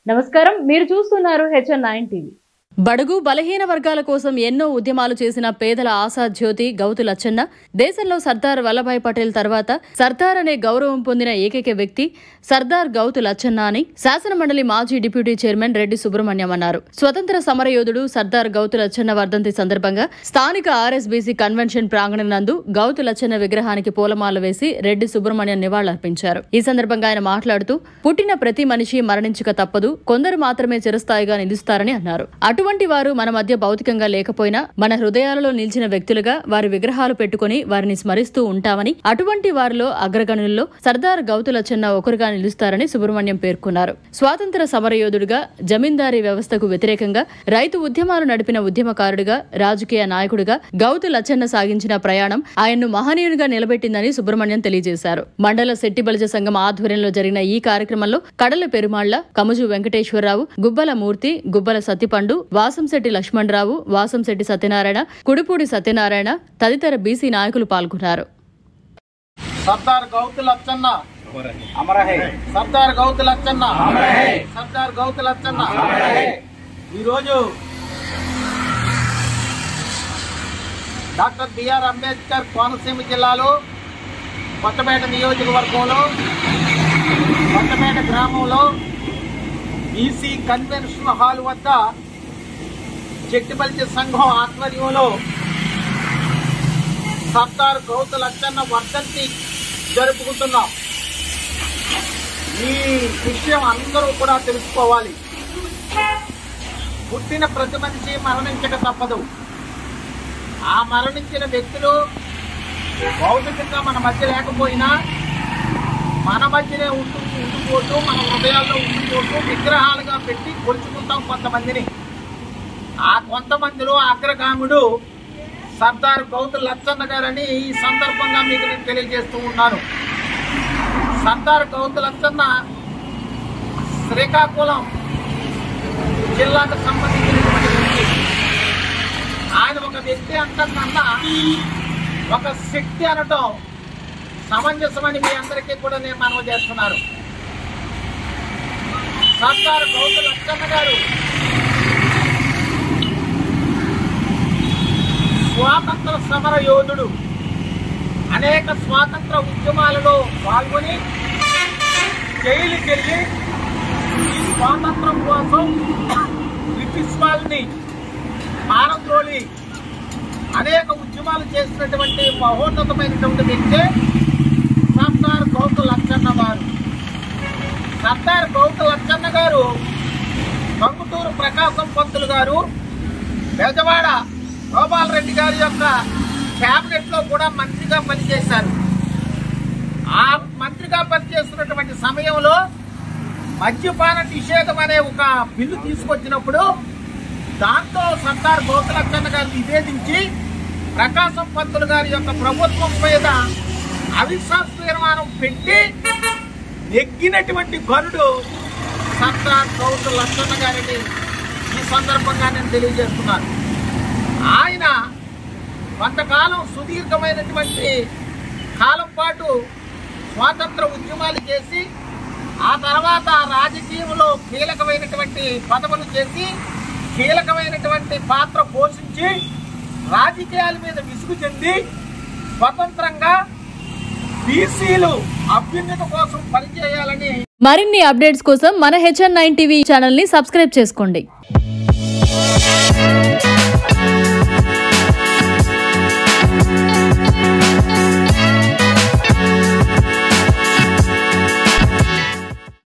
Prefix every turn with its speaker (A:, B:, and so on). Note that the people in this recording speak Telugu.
A: నమస్కారం మీరు చూస్తున్నారు హెచ్ఎన్ నైన్ టీవీ
B: బడుగు బలహీన వర్గాల కోసం ఎన్నో ఉద్యమాలు చేసిన పేదల ఆశా జ్యోతి గౌతు లచ్చన్న దేశంలో సర్దార్ వల్లభాయ్ పటేల్ తర్వాత సర్దార్ అనే గౌరవం పొందిన ఏకైక వ్యక్తి సర్దార్ గౌతు లచ్చన్న అని శాసనమండలి మాజీ డిప్యూటీ చైర్మన్ రెడ్డి సుబ్రహ్మణ్యం అన్నారు స్వతంత్ర సమరయోధుడు సర్దార్ గౌతు లచ్చన్న వర్ధంతి సందర్భంగా స్థానిక ఆర్ఎస్బీసీ కన్వెన్షన్ ప్రాంగణం నందు గౌతు లచ్చన్న విగ్రహానికి పూలమాల వేసి రెడ్డి సుబ్రహ్మణ్యం నివాళులర్పించారు ఈ సందర్భంగా ఆయన మాట్లాడుతూ పుట్టిన ప్రతి మనిషి మరణించక తప్పదు కొందరు మాత్రమే చిరస్థాయిగా నిలుస్తారని అన్నారు అటువంటి వారు మన మధ్య భౌతికంగా లేకపోయినా మన హృదయాలలో నిలిచిన వ్యక్తులుగా వారి విగ్రహాలు పెట్టుకుని వారిని స్మరిస్తూ ఉంటామని అటువంటి వారిలో అగ్రగణుల్లో సర్దార్ గౌతులచ్చన్న ఒకరుగా నిలుస్తారని సుబ్రహ్మణ్యం పేర్కొన్నారు స్వాతంత్ర సమరయోధుడిగా జమీందారీ వ్యవస్థకు వ్యతిరేకంగా రైతు ఉద్యమాలు నడిపిన ఉద్యమకారుడిగా రాజకీయ నాయకుడిగా గౌతు లచ్చన్న సాగించిన ప్రయాణం ఆయన్ను మహనీయునిగా నిలబెట్టిందని సుబ్రహ్మణ్యం తెలియజేశారు మండల శెట్టి బలిజ సంఘం ఆధ్వర్యంలో జరిగిన ఈ కార్యక్రమంలో కడల పెరుమాళ్ల కముజు వెంకటేశ్వరరావు గుబ్బల మూర్తి గుబ్బల సత్తిపండు వాసంశెట్టి లక్ష్మణరావు వాసంశెట్టి సత్యనారాయణ కుడిపూడి సత్యనారాయణ తదితర బీసీ నాయకులు పాల్గొన్నారు
C: సర్దార్ గౌతు లచ్చన్న సర్దార్ గౌతు లచ్చన్న సర్దార్ గౌతు లచ్చన్న ఈరోజు డాక్టర్ బిఆర్ అంబేద్కర్ కోనసీమ జిల్లాలో కొత్తపేట నియోజకవర్గంలో కొత్తపేట గ్రామంలో బీసీ కన్వెన్షన్ హాల్ వద్ద చెట్టిపల్లి సంఘం ఆధ్వర్యంలో సర్దార్ గౌతు లచ్చన్న వర్ధంతి జరుపుకుంటున్నాం ఈ విషయం అందరూ కూడా తెలుసుకోవాలి పుట్టిన ప్రతి మనిషి మరణించక తప్పదు ఆ మరణించిన వ్యక్తులు భౌతికంగా మన మధ్య లేకపోయినా మన మధ్యనే ఉంటూ ఉండిపోతూ మన హృదయాల్లో ఉండిపోతూ విగ్రహాలుగా పెట్టి కొలుచుకుంటాం కొంతమందిని ఆ కొంతమందిలో అగ్రగాముడు సర్దార్ గౌతు లచ్చన్న గారని ఈ సందర్భంగా మీకు నేను తెలియజేస్తూ ఉన్నాను సర్దార్ గౌతు లచ్చన్న శ్రీకాకుళం జిల్లాకు సంబంధించినటువంటి వ్యక్తి ఆయన ఒక వ్యక్తి అంటన్నా ఒక శక్తి అనటం సమంజసమని మీ అందరికీ కూడా నేను మనవి చేస్తున్నాను సర్దార్ గౌతు లచ్చన్న గారు స్వాతంత్ర సమర యోధుడు అనేక స్వాతంత్ర ఉద్యమాలలో పాల్గొని జైలుకెళ్ళి ఈ స్వాతంత్రం కోసం బ్రిటిష్ వాళ్ళని పారద్రోలి అనేక ఉద్యమాలు చేసినటువంటి మహోన్నతమైనటువంటి వ్యక్తే సర్దార్ గౌతు లచ్చన్న వారు సర్దార్ గౌతు లచ్చన్న గారు కంగుటూరు ప్రకాశం పంతులు గారు బెజవాడ గోపాల్ రెడ్డి గారి యొక్క క్యాబినెట్ లో కూడా మంత్రిగా పనిచేశారు ఆ మంత్రిగా పనిచేస్తున్నటువంటి సమయంలో మద్యపాన నిషేధం అనే ఒక బిల్లు తీసుకొచ్చినప్పుడు దాంతో సర్దార్ గోకులచ్చన్న గారు నివేదించి ప్రకాశం పంతులు గారి యొక్క ప్రభుత్వం మీద అవిశ్వాస తీర్మానం పెట్టి నెగ్గినటువంటి గరుడు సర్దార్ గౌతు లచ్చన్న గారిని ఈ సందర్భంగా నేను తెలియజేస్తున్నాను ఆయన కొంతకాలం సుదీర్ఘమైనటువంటి కాలం పాటు స్వాతంత్ర ఉద్యమాలు చేసి ఆ తర్వాత రాజకీయంలో కీలకమైనటువంటి పదవులు చేసి కీలకమైనటువంటి పాత్ర పోషించి రాజకీయాల మీద విసుగు చెంది స్వతంత్రంగా బీసీలు అభ్యున్నత కోసం పనిచేయాలని
B: మరిన్ని అప్డేట్స్ కోసం మన హెచ్ఎన్ నైన్ టీవీ ఛానల్ ని సబ్స్క్రైబ్ చేసుకోండి